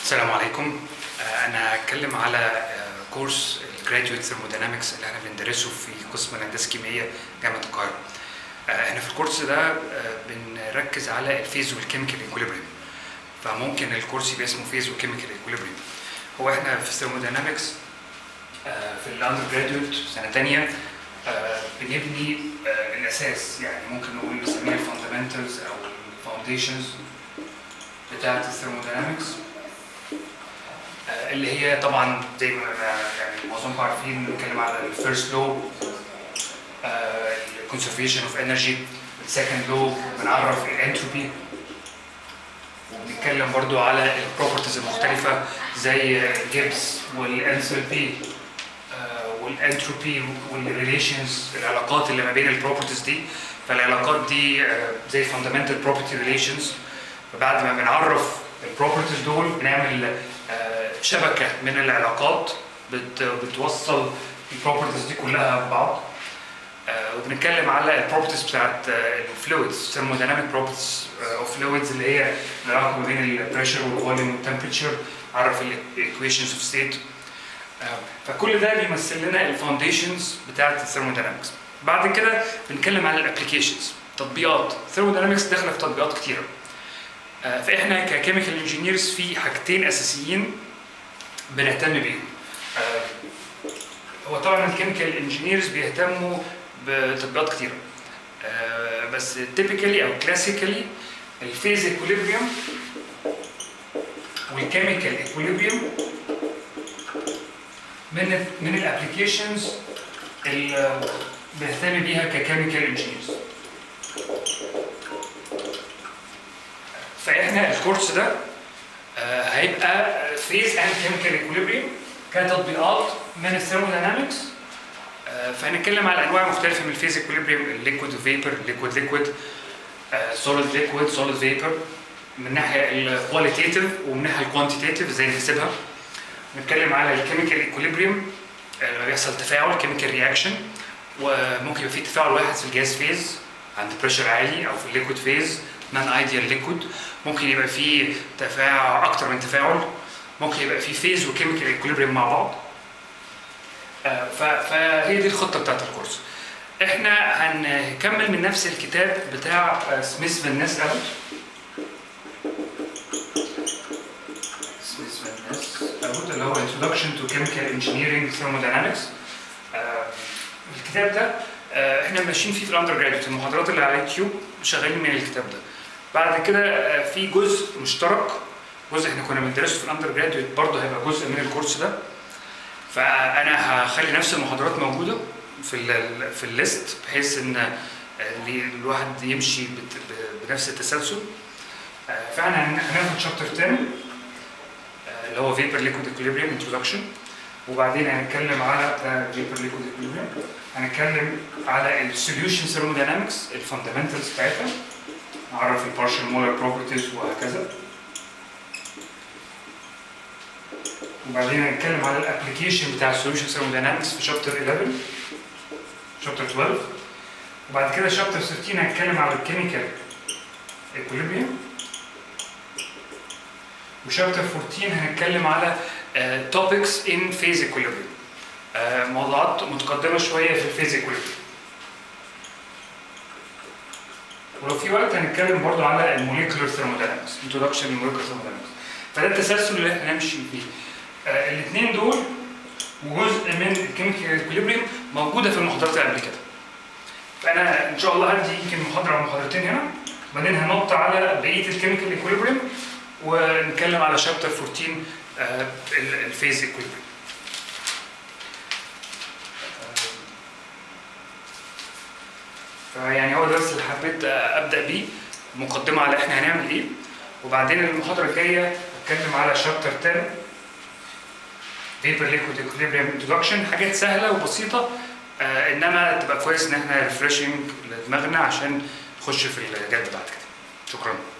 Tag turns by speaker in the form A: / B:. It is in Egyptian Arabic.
A: السلام عليكم آه، انا هتكلم على آه، كورس الجراديويت ثيرموداينامكس اللي احنا بندرسه في قسم الهندسه الكيميائيه جامعه القاهره آه، احنا في الكورس ده آه، بنركز على الفيز والكيميكال ايكوليبريم فممكن الكورس يبقى اسمه فيز وكيميكال ايكوليبريم هو احنا في الثيرموداينامكس آه، في الاندر جراديويت سنه تانية آه، بنبني آه، الاساس يعني ممكن نقول نسميها الفاندمنتالز او الفاونديشنز بتاعه الثيرموداينامكس آه، اللي هي طبعا زي ما ما- يعني معظمكم عارفين بنتكلم على الفيرست لو الكونسرفيشن اوف انرجي السكند لو بنعرف الانتروبي وبنتكلم برضو على البروبرتيز المختلفه زي جيبس والانثروبي والانتروبي والريليشنز العلاقات اللي ما بين البروبرتيز دي فالعلاقات دي آه، زي فاندامنتال بروبرتي ريليشنز فبعد ما بنعرف البروبرتيز دول بنعمل آه، شبكه من العلاقات بت بتوصل البروبرتيز دي كلها ببعض آه، وبنتكلم على البروبرتيز بتاعت الفلويدز ثيرمودايناميك بروبرتيز اوف فلويدز اللي هي العلاقه ما بين البريشر والفوليوم والتمبريتشر عرف الايكويشنز اوف ستيت فكل ده بيمثل لنا الفاونديشنز بتاعت الثيرموداينامكس بعد كده بنتكلم على الابلكيشنز تطبيقات الثيرموداينامكس داخله في تطبيقات كتيره آه، فاحنا ككيميكال انجينيرز في حاجتين اساسيين بنهتم بيهم آه، هو طبعا الكيميكال انجينيرز بيهتموا بتطبيقات كتيره آه، بس تيبيكالي او كلاسيكالي الفيز ايكوليبريم والكيميكال ايكوليبريم من من الابلكيشنز اللي بنهتم بيها ككيميكال انجينيرز فاحنا الكورس ده آه، هيبقى فيز اند كيميكال ايكوليبريم كتطبيقات من الثيرموداينامكس آه، فهنتكلم على انواع مختلفه من الفيز ايكوليبريم الليكويد وفيبر ليكويد ليكويد سوليد ليكويد سوليد فيبر من الناحيه الكواليتيتيف ومن الناحيه الكوانتيتيف ازاي نحسبها نتكلم على الكيميكال ايكوليبريم لما بيحصل تفاعل كيميكال رياكشن وممكن يبقى في تفاعل واحد في الجاز فيز عند بريشر عالي او في الليكويد فيز نون ايديال ليكويد ممكن يبقى في تفاعل اكتر من تفاعل ممكن يبقى في فيز وكيميكال ايكوليبريم مع بعض آه، ف- فهي دي الخطه بتاعت الكورس احنا هنكمل من نفس الكتاب بتاع آه، سميث فان ناس اوت سميث فان ناس اوت اللي هو Introduction to Chemical Engineering Thermodynamics آه، الكتاب ده آه، احنا ماشيين فيه في الاندر جراديوت المحاضرات اللي على اليوتيوب شغالين من الكتاب ده بعد كده آه، في جزء مشترك جزء احنا كنا بندرسه في الاندر جراديوت برضه هيبقى جزء من الكورس ده فانا هخلي نفس المحاضرات موجوده في ال في الليست بحيث ان اللي- الواحد يمشي بت- ب- بنفس التسلسل آه، فاحنا هن- هناخد شابتر 10 آه، اللي هو فيبر ليكويد اكوليبريم انتروداكشن وبعدين هنتكلم على فيبر ليكويد اكوليبريم هنتكلم على السوليوشن ثيرموداينامكس الفاندمنتالز بتاعتها نعرف البارشال مولر بروبرتيز وهكذا وبعدين هنتكلم على الابلكيشن بتاع السوليوشن ثيرموداينامكس في شابتر 11 شابتر 12 وبعد كده شابتر 13 هنتكلم على الكيميكال ايكوليبريم وشابتر 14 هنتكلم على توبكس ان فيز ايكوليبريم موضوعات متقدمه شويه في الفيز ايكوليبريم ولو في وقت هنتكلم برضو على الموليكولر ثيرموداينامكس انتروداكشن للموليكولر ثيرموداينامكس فده التسلسل اللي احنا هنمشي فيه الاثنين دول وجزء من الكيميكال ايكوليبريم موجوده في المحاضرات اللي قبل كده فانا ان شاء الله هدي يمكن محاضره او محاضرتين هنا بعدين هنط على بقيه الكيميكال ايكوليبريم ونتكلم على شابتر 14 آه، ال- الفيز ايكوليبريم فيعني هو ده بس اللي حبيت آه، ابدا بيه مقدمه على احنا هنعمل ايه وبعدين المحاضره الجايه هتكلم على شابتر 10 فيبر ليكويد اكوليبريم انتروداكشن حاجات سهله وبسيطه آه انما تبقى كويس ان احنا ريفريشنج لدماغنا عشان نخش في الجد بعد كده شكرا